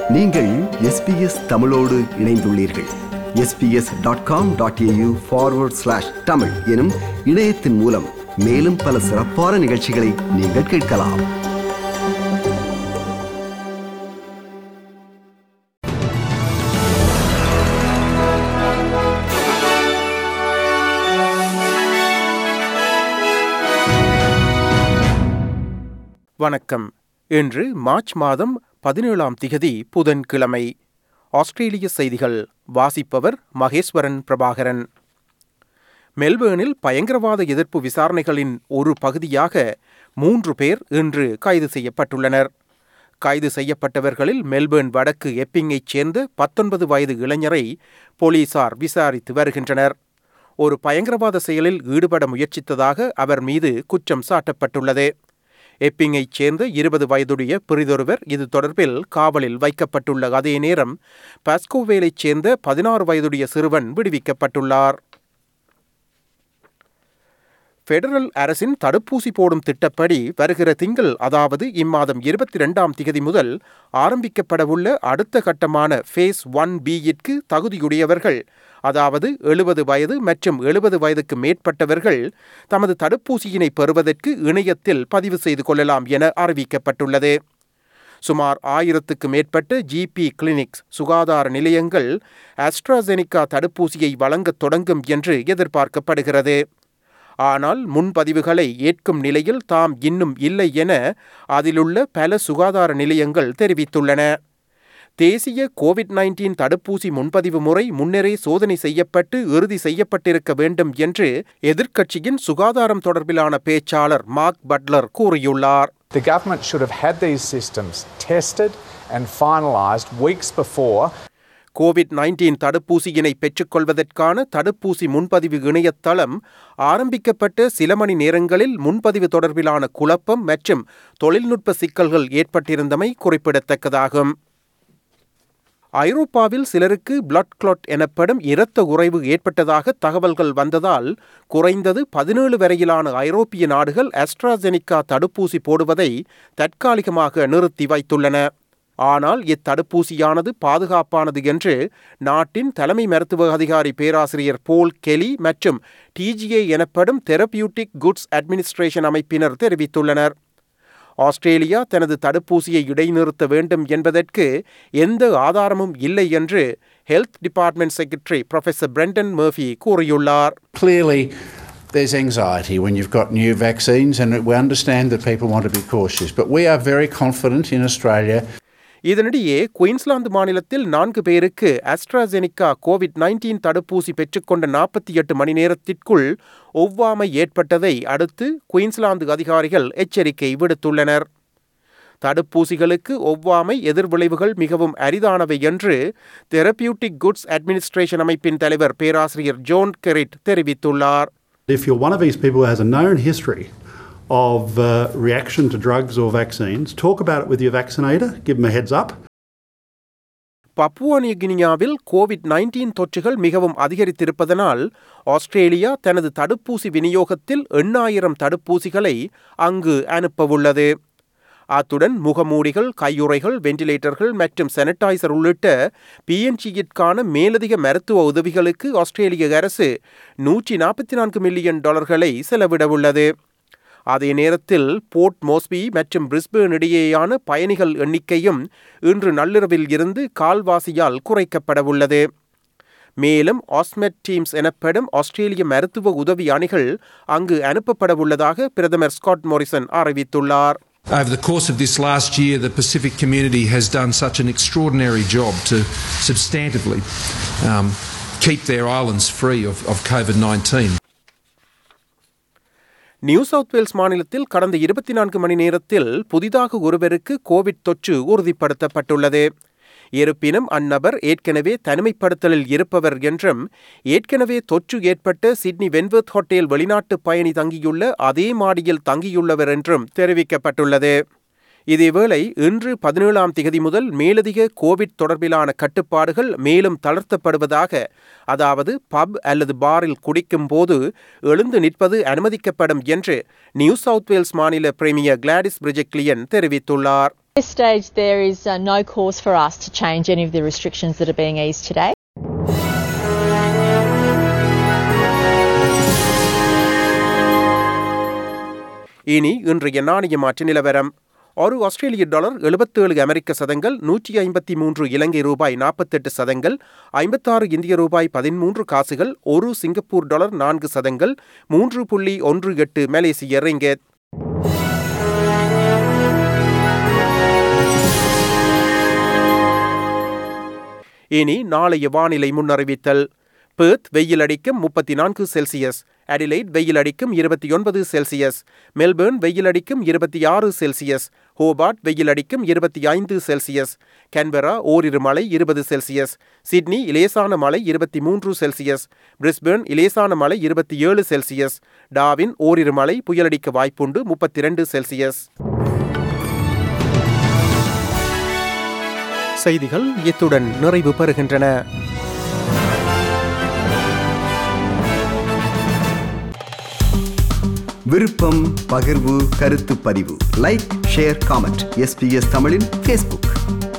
நீங்கள் எஸ்பிஎஸ் தமிழோடு இணைந்துள்ளீர்கள் SBS dot com dot AU forward slash Tamil எனும் இணையத்தின் மூலம் மேலும் பல சிறப்பான நிகழ்ச்சிகளை நீங்கள் கேட்கலாம் வணக்கம் இன்று மார்ச் மாதம் பதினேழாம் திகதி புதன்கிழமை ஆஸ்திரேலிய செய்திகள் வாசிப்பவர் மகேஸ்வரன் பிரபாகரன் மெல்பேர்னில் பயங்கரவாத எதிர்ப்பு விசாரணைகளின் ஒரு பகுதியாக மூன்று பேர் இன்று கைது செய்யப்பட்டுள்ளனர் கைது செய்யப்பட்டவர்களில் மெல்பேர்ன் வடக்கு எப்பிங்கைச் சேர்ந்த பத்தொன்பது வயது இளைஞரை போலீசார் விசாரித்து வருகின்றனர் ஒரு பயங்கரவாத செயலில் ஈடுபட முயற்சித்ததாக அவர் மீது குற்றம் சாட்டப்பட்டுள்ளது எப்பிங்கைச் சேர்ந்த இருபது வயதுடைய பிரிதொருவர் இது தொடர்பில் காவலில் வைக்கப்பட்டுள்ள அதே நேரம் பாஸ்கோவேலைச் சேர்ந்த பதினாறு வயதுடைய சிறுவன் விடுவிக்கப்பட்டுள்ளார் பெடரல் அரசின் தடுப்பூசி போடும் திட்டப்படி வருகிற திங்கள் அதாவது இம்மாதம் இருபத்தி ரெண்டாம் திகதி முதல் ஆரம்பிக்கப்படவுள்ள அடுத்த கட்டமான ஃபேஸ் ஒன் பியிற்கு தகுதியுடையவர்கள் அதாவது எழுபது வயது மற்றும் எழுபது வயதுக்கு மேற்பட்டவர்கள் தமது தடுப்பூசியினை பெறுவதற்கு இணையத்தில் பதிவு செய்து கொள்ளலாம் என அறிவிக்கப்பட்டுள்ளது சுமார் ஆயிரத்துக்கு மேற்பட்ட ஜிபி கிளினிக்ஸ் சுகாதார நிலையங்கள் ஆஸ்ட்ராசெனிகா தடுப்பூசியை வழங்கத் தொடங்கும் என்று எதிர்பார்க்கப்படுகிறது ஆனால் முன்பதிவுகளை ஏற்கும் நிலையில் தாம் இன்னும் இல்லை என அதிலுள்ள பல சுகாதார நிலையங்கள் தெரிவித்துள்ளன தேசிய கோவிட் நைன்டீன் தடுப்பூசி முன்பதிவு முறை முன்னரே சோதனை செய்யப்பட்டு இறுதி செய்யப்பட்டிருக்க வேண்டும் என்று எதிர்க்கட்சியின் சுகாதாரம் தொடர்பிலான பேச்சாளர் மார்க் பட்லர் கூறியுள்ளார் The government should have had these systems tested and finalised weeks before COVID nineteen தடுப்பூசியினை பெற்றுக்கொள்வதற்கான தடுப்பூசி முன்பதிவு இணையதளம் ஆரம்பிக்கப்பட்ட சில மணி நேரங்களில் முன்பதிவு தொடர்பிலான குழப்பம் மற்றும் தொழில்நுட்ப சிக்கல்கள் ஏற்பட்டிருந்தமை குறிப்பிடத்தக்கதாகும் ஐரோப்பாவில் சிலருக்கு பிளட் கிளாட் எனப்படும் இரத்த உறைவு ஏற்பட்டதாக தகவல்கள் வந்ததால் குறைந்தது பதினேழு வரையிலான ஐரோப்பிய நாடுகள் அஸ்ட்ராசெனிகா தடுப்பூசி போடுவதை தற்காலிகமாக நிறுத்தி வைத்துள்ளன ஆனால் இத்தடுப்பூசியானது பாதுகாப்பானது என்று நாட்டின் தலைமை மருத்துவ அதிகாரி பேராசிரியர் போல் கெலி மற்றும் டிஜிஏ எனப்படும் தெரபியூட்டிக் குட்ஸ் அட்மினிஸ்ட்ரேஷன் அமைப்பினர் தெரிவித்துள்ளனர் ஆஸ்திரேலியா தனது தடுப்பூசியை இடைநிறுத்த வேண்டும் என்பதற்கு எந்த ஆதாரமும் இல்லை என்று health department secretary professor Brendan Murphy கூறியுள்ளார் Clearly, there's anxiety when you've got new vaccines, and we understand that people want to be cautious. But we are very confident in Australia இதனிடையே குயின்ஸ்லாந்து மாநிலத்தில் நான்கு பேருக்கு AstraZeneca Covid nineteen தடுப்பூசி பெற்றுக்கொண்ட நாற்பத்தி எட்டு மணி நேரத்திற்குள் ஒவ்வாமை ஏற்பட்டதை அடுத்து குயின்ஸ்லாந்து அதிகாரிகள் எச்சரிக்கை விடுத்துள்ளனர் தடுப்பூசிகளுக்கு ஒவ்வாமை எதிர்விளைவுகள் மிகவும் அரிதானவை என்று தெரபியூட்டிக் குட்ஸ் அட்மினிஸ்ட்ரேஷன் அமைப்பின் தலைவர் பேராசிரியர் ஜோன் கெரிட் தெரிவித்துள்ளார் If you're one of these people who has a known history of uh, reaction to drugs or vaccines, talk about it with your vaccinator, give them a heads up. Papua நியூகினியாவில் COVID nineteen தொற்றுகள் மிகவும் அதிகரித்திருப்பதனால் Australia தனது தடுப்பூசி விநியோகத்தில் எண்ணாயிரம் தடுப்பூசிகளை அங்கு அனுப்பவுள்ளது அத்துடன் முகமூடிகள் கையுறைகள் வெண்டிலேட்டர்கள் மற்றும் சானிடைசர் உள்ளிட்ட பிஎன்ஜியிற்கான மேலதிக மருத்துவ உதவிகளுக்கு ஆஸ்திரேலிய அரசு நூற்றி நாற்பத்தி நான்கு மில்லியன் டாலர்களை செலவிடவுள்ளது அதே நேரத்தில் போர்ட் மோஸ்பி மற்றும் பிரிஸ்பேன் இடையேயான பயணிகள் எண்ணிக்கையும் இன்று நள்ளிரவில் இருந்து கால்வாசியால் குறைக்கப்படவுள்ளது மேலும் ஆஸ்மெட் டீம்ஸ் எனப்படும் ஆஸ்திரேலிய மருத்துவ உதவி அணிகள் அங்கு அனுப்பப்படவுள்ளதாக பிரதமர் ஸ்காட் மோரிசன் அறிவித்துள்ளார் Over the course of this last year, the Pacific community has done such an extraordinary job to substantively um, keep their islands free of, of COVID 19. New South Wales மாநிலத்தில் கடந்த இருபத்தி நான்கு மணி நேரத்தில் புதிதாக ஒருவருக்கு Covid தொற்று உறுதிப்படுத்தப்பட்டுள்ளது இருப்பினும் அந்நபர் ஏற்கனவே தனிமைப்படுத்தலில் இருப்பவர் என்றும் ஏற்கனவே தொற்று ஏற்பட்ட சிட்னி வென்வர்த் ஹோட்டல் வெளிநாட்டு பயணி தங்கியுள்ள அதே மாடியில் தங்கியுள்ளவர் என்றும் தெரிவிக்கப்பட்டுள்ளது இதேவேளை இன்று பதினேழாம் திகதி முதல் மேலதிக கோவிட் தொடர்பிலான கட்டுப்பாடுகள் மேலும் தளர்த்தப்படுவதாக அதாவது பப் அல்லது பாரில் குடிக்கும் போது எழுந்து நிற்பது அனுமதிக்கப்படும் என்று நியூ சவுத் வேல்ஸ் மாநில பிரேமியர் கிளாடிஸ் பிரிஜெக்லியன் தெரிவித்துள்ளார் At this stage, there is uh, no cause for us to change any of the restrictions that are being eased today. இனி இன்றைய நாணய மாற்று நிலவரம் ஒரு ஆஸ்திரேலிய டாலர் எழுபத்தேழு அமெரிக்க சதங்கள் நூற்றி ஐம்பத்தி மூன்று இலங்கை ரூபாய் நாற்பத்தெட்டு சதங்கள் ஐம்பத்தாறு இந்திய ரூபாய் பதிமூன்று காசுகள் ஒரு சிங்கப்பூர் டாலர் நான்கு சதங்கள் மூன்று புள்ளி ஒன்று எட்டு மலேசிய ரிங்கெட் இனி நாளைய வானிலை முன்னறிவித்தல் பேர்த் வெயில் அடிக்கும் முப்பத்தி நான்கு செல்சியஸ் அடிலைட் வெயில் அடிக்கும் இருபத்தி ஒன்பது செல்சியஸ் மெல்பேர்ன் வெயில் அடிக்கும் இருபத்தி ஆறு செல்சியஸ் ஹோபார்ட் வெயில் அடிக்கும் இருபத்தி ஐந்து செல்சியஸ் கேன்பரா ஓரிரு மழை இருபது செல்சியஸ் சிட்னி இலேசான மழை இருபத்தி மூன்று செல்சியஸ் பிரிஸ்பேர்ன் இலேசான மழை இருபத்தி ஏழு செல்சியஸ் டாவின் ஓரிரு மழை புயலடிக்க வாய்ப்புண்டு முப்பத்தி ரெண்டு செல்சியஸ் செய்திகள் இத்துடன் நிறைவு பெறுகின்றன விருப்பம் பகிர்வு கருத்து பதிவு லைக் ஷேர் காமெண்ட் எஸ்பிஎஸ் தமிழின் ஃபேஸ்புக்